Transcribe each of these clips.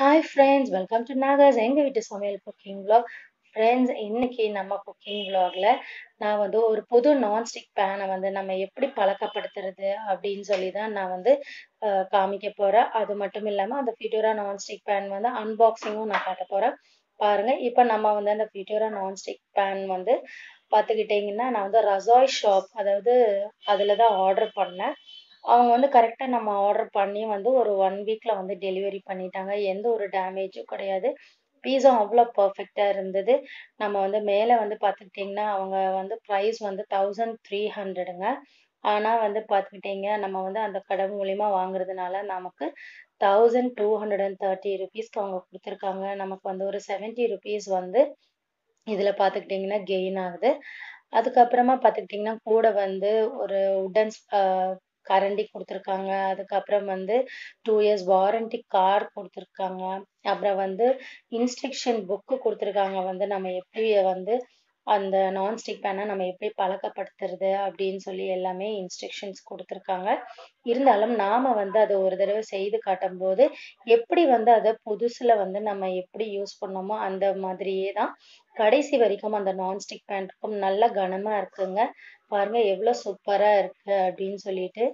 hi friends welcome to Nagas எங்கள் வீட்டு சமையல் குக்கிங் vlog ஃப்ரெண்ட்ஸ் இன்னைக்கு நம்ம குக்கிங் vlogல நான் வந்து ஒரு புது நான்ஸ்டிக் பேனை வந்து நம்ம எப்படி பழக்கப்படுத்துறது அப்படின்னு சொல்லி தான் நான் வந்து அஹ், காமிக்க போகிறேன் அது மட்டும் இல்லாமல் அந்த ஃபியூட்டோரா நான்ஸ்டிக் பேன் வந்து அன்பாக்சிங்கும் நான் காட்ட போகிறேன் பாருங்க இப்போ நம்ம வந்து அந்த ஃபியூட்டோரா நான்ஸ்டிக் பேன் வந்து பார்த்துக்கிட்டிங்கன்னா நான் வந்து ரசாய் ஷாப் அதாவது அதில் தான் ஆர்டர் பண்ணேன் அவங்க வந்து கரெக்டாக நம்ம ஆர்டர் பண்ணி வந்து ஒரு ஒன் வீக்கில் வந்து டெலிவரி பண்ணிட்டாங்க எந்த ஒரு டேமேஜும் கிடையாது பீஸும் அவ்வளோ பர்ஃபெக்டாக இருந்தது நம்ம வந்து மேலே வந்து பார்த்துக்கிட்டிங்கன்னா அவங்க வந்து ப்ரைஸ் வந்து தௌசண்ட் த்ரீ ஹண்ட்ரடுங்க ஆனால் வந்து பார்த்துக்கிட்டிங்க நம்ம வந்து அந்த கடை மூலிமா வாங்குறதுனால நமக்கு thousand two hundred and thirty ருபீஸ்க்கு அவங்க கொடுத்துருக்காங்க நமக்கு வந்து ஒரு செவன்ட்டி ருபீஸ் வந்து இதில் பார்த்துக்கிட்டிங்கன்னா கெயின் ஆகுது அதுக்கப்புறமா பார்த்துக்கிட்டிங்கன்னா கூட வந்து ஒரு உடன் கரண்டி கொடுத்துருக்காங்க அதுக்கப்புறம் வந்து டூ இயர்ஸ் வாரண்டி கார்டு கொடுத்துருக்காங்க அப்புறம் வந்து இன்ஸ்ட்ரக்ஷன் புக்கு கொடுத்துருக்காங்க வந்து நம்ம எப்படி வந்து அந்த நான்ஸ்டிக் பேனை நம்ம எப்படி பழக்கப்படுத்துறது அப்படின்னு சொல்லி எல்லாமே இன்ஸ்ட்ரக்ஷன்ஸ் கொடுத்துருக்காங்க இருந்தாலும் நாம வந்து அதை ஒரு தடவை செய்து காட்டும்போது எப்படி வந்து அதை புதுசுல வந்து நம்ம எப்படி யூஸ் பண்ணோமோ அந்த மாதிரியே தான் கடைசி வரைக்கும் அந்த நான்ஸ்டிக் பேன் இருக்கும் நல்ல கனமா இருக்குங்க பாருங்க எவ்வளவு சூப்பரா இருக்கு அப்படின்னு சொல்லிட்டு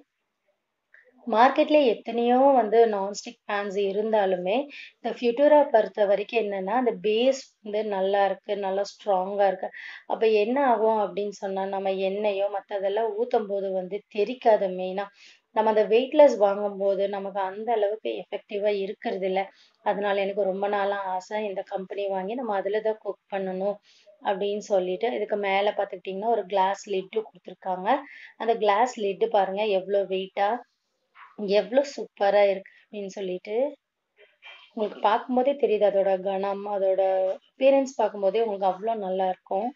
மார்க்கெட்ல எத்தனையோ வந்து நான்ஸ்டிக் பேன்ஸ் இருந்தாலுமே இந்த ஃபியூட்டூரா பொறுத்த வரைக்கும் என்னன்னா அந்த பேஸ் வந்து நல்லா இருக்கு நல்லா ஸ்ட்ராங்கா இருக்கு அப்ப என்ன ஆகும் அப்படின்னு சொன்னா நம்ம எண்ணெயோ மத்ததெல்லாம் ஊத்தும் போது வந்து தெரிக்காது மெயினா நம்ம அந்த வெயிட்லெஸ் வாங்கும்போது நமக்கு அந்த அளவுக்கு எஃபெக்டிவா இருக்கிறது இல்ல அதனால எனக்கு ரொம்ப நாளா ஆசை இந்த கம்பெனி வாங்கி நம்ம அதுல தான் குக் பண்ணணும் அப்படின்னு சொல்லிட்டு இதுக்கு மேல பாத்துக்கிட்டீங்கன்னா ஒரு கிளாஸ் லிட்டு கொடுத்துருக்காங்க அந்த கிளாஸ் லிட்டு பாருங்க எவ்வளவு வெயிட்டா எவ்வளவு சூப்பரா இருக்கு அப்படின்னு சொல்லிட்டு உங்களுக்கு பார்க்கும்போதே தெரியுது அதோட கனம் அதோட appearance பார்க்கும்போதே உங்களுக்கு அவ்வளவு நல்லா இருக்கும்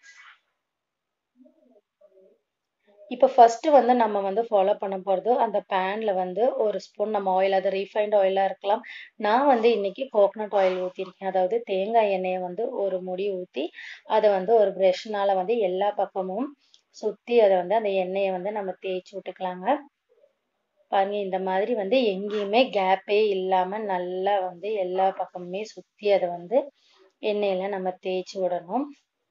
இப்போ ஃபர்ஸ்ட் வந்து நம்ம வந்து ஃபாலோ பண்ண போறது அந்த பேன்ல வந்து ஒரு ஸ்பூன் நம்ம ஆயில் அது ரீஃபைண்ட் ஆயிலா இருக்கலாம் நான் வந்து இன்னைக்கு கோகனட் ஆயில் ஊத்திருக்கேன் அதாவது தேங்காய் எண்ணெயை வந்து ஒரு முடி ஊத்தி அதை வந்து ஒரு ப்ரஷ்னால வந்து எல்லா பக்கமும் சுத்தி அதை வந்து அந்த எண்ணெயை வந்து நம்ம தேய்ச்சி விட்டுக்கலாங்க பாருங்க இந்த மாதிரி வந்து எங்கேயுமே கேப்பே இல்லாம நல்லா வந்து எல்லா பக்கமுமே சுத்தி அதை வந்து எண்ணெயில நம்ம தேய்ச்சி விடணும்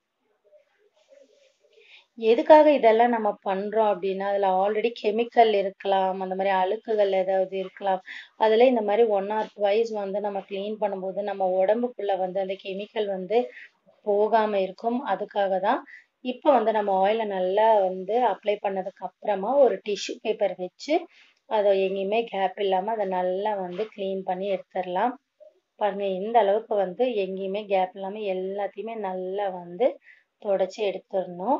எதுக்காக இதெல்லாம் நம்ம பண்றோம் அப்படின்னா அதுல ஆல்ரெடி கெமிக்கல் இருக்கலாம் அந்த மாதிரி அழுக்குகள் ஏதாவது இருக்கலாம் அதுல இந்த மாதிரி ஒன் ஆர் ட்வைஸ் வந்து நம்ம க்ளீன் பண்ணும்போது நம்ம உடம்புக்குள்ள வந்து அந்த கெமிக்கல் வந்து போகாம இருக்கும் அதுக்காக தான் இப்போ வந்து நம்ம ஆயிலை நல்லா வந்து அப்ளை பண்ணதுக்கு அப்புறமா ஒரு டிஷ்யூ பேப்பர் வச்சு அதை எங்கேயுமே கேப் இல்லாம அதை நல்லா வந்து க்ளீன் பண்ணி எடுத்துடலாம் பாருங்க எந்த அளவுக்கு வந்து எங்கேயுமே கேப் இல்லாம எல்லாத்தையுமே நல்லா வந்து தொடச்சி எடுத்துடணும்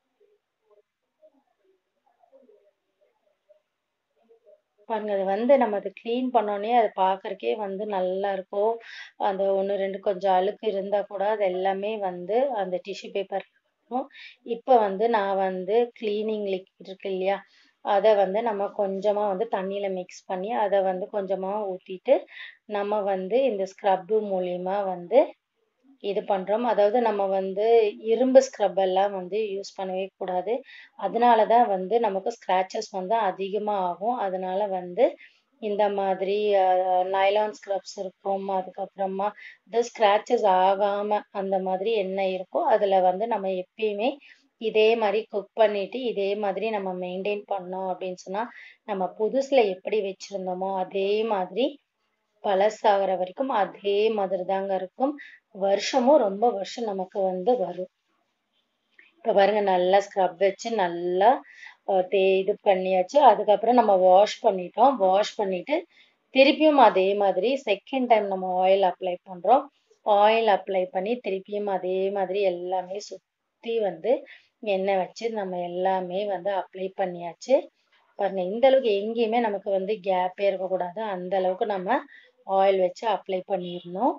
பாருங்க அது வந்து நம்ம அதை க்ளீன் பண்ணோடனே அது பார்க்கறக்கே வந்து நல்லா இருக்கும் அந்த ஒன்று ரெண்டு கொஞ்சம் அழுக்கு இருந்தா கூட அது எல்லாமே வந்து அந்த டிஷ்யூ பேப்பர் இருக்கும் இப்போ வந்து நான் வந்து க்ளீனிங் லிக்விட் இருக்கு இல்லையா அதை வந்து நம்ம கொஞ்சமா வந்து தண்ணியில மிக்ஸ் பண்ணி அதை வந்து கொஞ்சமா ஊத்திட்டு நம்ம வந்து இந்த ஸ்க்ரப்பு மூலியமா வந்து இது பண்றோம் அதாவது நம்ம வந்து இரும்பு ஸ்க்ரப் எல்லாம் வந்து யூஸ் பண்ணவே கூடாது அதனால தான் வந்து நமக்கு ஸ்க்ராச்சஸ் வந்து அதிகமா ஆகும் அதனால வந்து இந்த மாதிரி நைலான் ஸ்க்ரப்ஸ் இருக்கும் அதுக்கப்புறமா இது ஸ்க்ராச்சஸ் ஆகாம அந்த மாதிரி என்ன இருக்கோ அதுல வந்து நம்ம எப்பயுமே இதே மாதிரி குக் பண்ணிட்டு இதே மாதிரி நம்ம மெயின்டைன் பண்ணோம் அப்படின்னு சொன்னா நம்ம புதுசுல எப்படி வச்சிருந்தோமோ அதே மாதிரி பழசாகிற வரைக்கும் அதே மாதிரி தாங்க இருக்கும் வருஷமும் ரொம்ப வருஷம் நமக்கு வந்து வரும் இப்ப பாருங்க நல்லா ஸ்க்ரப் வச்சு நல்லா அஹ் தே இது பண்ணியாச்சு அதுக்கப்புறம் நம்ம வாஷ் பண்ணிட்டோம் வாஷ் பண்ணிட்டு திருப்பியும் அதே மாதிரி செகண்ட் டைம் நம்ம ஆயில் அப்ளை பண்றோம் ஆயில் அப்ளை பண்ணி திருப்பியும் அதே மாதிரி எல்லாமே சுத்தி வந்து எண்ணெய் வச்சு நம்ம எல்லாமே வந்து அப்ளை பண்ணியாச்சு பாருங்க இந்த அளவுக்கு எங்கேயுமே நமக்கு வந்து கேப்பே இருக்கக்கூடாது அந்த அளவுக்கு நம்ம ஆயில் வச்சு அப்ளை பண்ணிடணும்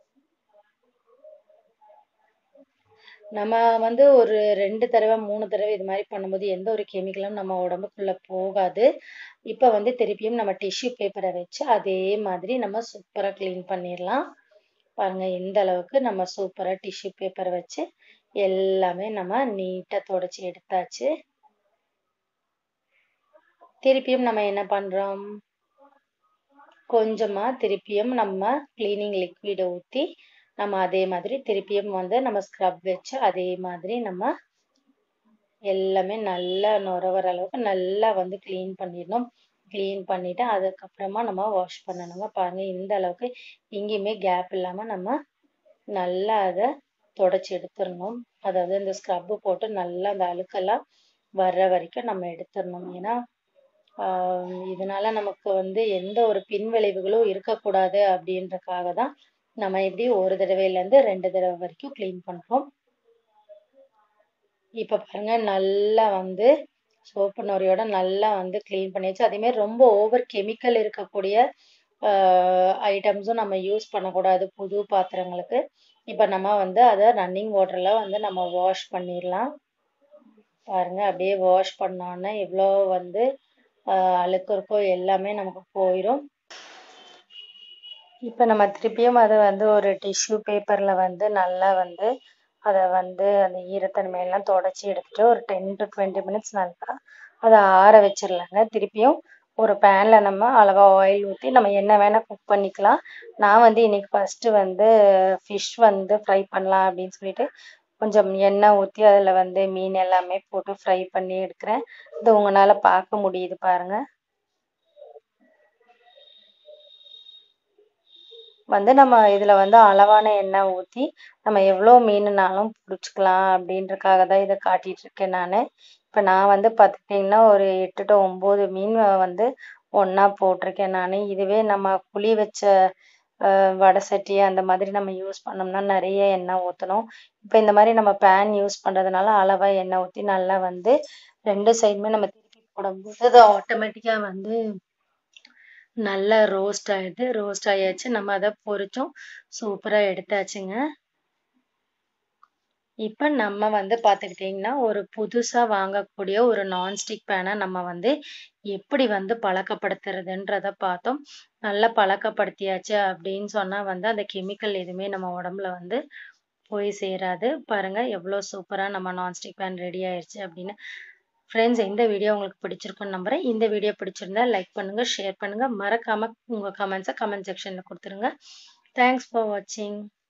நம்ம வந்து ஒரு ரெண்டு தடவை மூணு தடவை இது மாதிரி பண்ணும்போது எந்த ஒரு கெமிக்கலும் நம்ம உடம்புக்குள்ள போகாது இப்ப வந்து திருப்பியும் நம்ம டிஷ்யூ பேப்பரை வச்சு அதே மாதிரி நம்ம சூப்பரா க்ளீன் பண்ணிடலாம் பாருங்க எந்த அளவுக்கு நம்ம சூப்பரா டிஷ்யூ பேப்பரை வச்சு எல்லாமே நம்ம நீட்டா தொடச்சி எடுத்தாச்சு திருப்பியும் நம்ம என்ன பண்றோம் கொஞ்சமா திருப்பியும் நம்ம கிளீனிங் லிக்விட ஊத்தி நம்ம அதே மாதிரி திருப்பியும் வந்து நம்ம ஸ்க்ரப் வச்சு அதே மாதிரி நம்ம எல்லாமே நல்லா நுர வர அளவுக்கு நல்லா வந்து க்ளீன் பண்ணிடணும் க்ளீன் பண்ணிட்டு அதுக்கப்புறமா நம்ம வாஷ் பண்ணணுங்க பாருங்க இந்த அளவுக்கு எங்கேயுமே கேப் இல்லாம நம்ம நல்லா அதை தொடச்சி எடுத்துடணும் அதாவது இந்த ஸ்க்ரப்பு போட்டு நல்லா அந்த அழுக்கெல்லாம் வர்ற வரைக்கும் நம்ம எடுத்துடணும் ஏன்னா ஆஹ் இதனால நமக்கு வந்து எந்த ஒரு பின் விளைவுகளும் இருக்கக்கூடாது அப்படின்றக்காக தான் நம்ம இப்படி ஒரு தடவையில இருந்து ரெண்டு தடவை வரைக்கும் க்ளீன் பண்றோம் இப்ப பாருங்க நல்லா வந்து சோப்பு நுரையோட நல்லா வந்து க்ளீன் பண்ணியாச்சு அதே மாதிரி ரொம்ப ஓவர் கெமிக்கல் இருக்கக்கூடிய ஐட்டம்ஸும் நம்ம யூஸ் பண்ணக்கூடாது புது பாத்திரங்களுக்கு இப்போ நம்ம வந்து அதை ரன்னிங் வாட்டர்ல வந்து நம்ம வாஷ் பண்ணிடலாம் பாருங்க அப்படியே வாஷ் பண்ணோன்னா எவ்வளோ வந்து ஆஹ் அழுக்கு இருக்கோ எல்லாமே நமக்கு போயிடும் இப்போ நம்ம திருப்பியும் அதை வந்து ஒரு டிஷ்யூ பேப்பரில் வந்து நல்லா வந்து அதை வந்து அந்த ஈரத்தன்மையெல்லாம் தொடச்சி எடுத்துட்டு ஒரு டென் டு டுவெண்ட்டி மினிட்ஸ் நல்லா அதை ஆற வச்சிடலாங்க திருப்பியும் ஒரு பேனில் நம்ம அளவாக ஆயில் ஊற்றி நம்ம என்ன வேணால் குக் பண்ணிக்கலாம் நான் வந்து இன்னைக்கு ஃபஸ்ட்டு வந்து ஃபிஷ் வந்து ஃப்ரை பண்ணலாம் அப்படின்னு சொல்லிட்டு கொஞ்சம் எண்ணெய் ஊற்றி அதில் வந்து மீன் எல்லாமே போட்டு ஃப்ரை பண்ணி எடுக்கிறேன் இது உங்களால் பார்க்க முடியுது பாருங்க வந்து நம்ம இதில் வந்து அளவான எண்ணெய் ஊற்றி நம்ம எவ்வளோ மீனுனாலும் பிடிச்சிக்கலாம் அப்படின்றக்காக தான் இதை காட்டிட்டு இருக்கேன் நான் இப்போ நான் வந்து பார்த்துக்கிட்டிங்கன்னா ஒரு எட்டு டு ஒம்பது மீன் வந்து ஒன்றா போட்டிருக்கேன் நான் இதுவே நம்ம புளி வச்ச அஹ், வடை சட்டி அந்த மாதிரி நம்ம யூஸ் பண்ணோம்னா நிறைய எண்ணெய் ஊற்றணும் இப்போ இந்த மாதிரி நம்ம பேன் யூஸ் பண்ணுறதுனால அளவாக எண்ணெய் ஊற்றி நல்லா வந்து ரெண்டு சைடுமே நம்ம திருப்பி போடும்போது அது ஆட்டோமேட்டிக்காக வந்து நல்லா ரோஸ்ட் ஆயிடுது ரோஸ்ட் ஆயாச்சு நம்ம அதை பொரிச்சோம் சூப்பராக எடுத்தாச்சுங்க இப்போ நம்ம வந்து பார்த்துக்கிட்டிங்கன்னா ஒரு புதுசாக வாங்கக்கூடிய ஒரு நான்ஸ்டிக் பேனை நம்ம வந்து எப்படி வந்து பழக்கப்படுத்துறதுன்றத பார்த்தோம் நல்லா பழக்கப்படுத்தியாச்சு அப்படின்னு சொன்னால் வந்து அந்த கெமிக்கல் எதுவுமே நம்ம உடம்புல வந்து போய் சேராது பாருங்க எவ்வளோ சூப்பராக நம்ம நான்ஸ்டிக் பேன் ரெடி ஆயிடுச்சு அப்படின்னு ஃப்ரெண்ட்ஸ் இந்த வீடியோ உங்களுக்கு பிடிச்சிருக்குன்னு நம்புறேன் இந்த வீடியோ பிடிச்சிருந்தா லைக் பண்ணுங்க ஷேர் பண்ணுங்க மறக்காம உங்க கமெண்ட்ஸை கமெண்ட் செக்ஷன்ல கொடுத்துருங்க தேங்க்ஸ் ஃபார் வாட்சிங்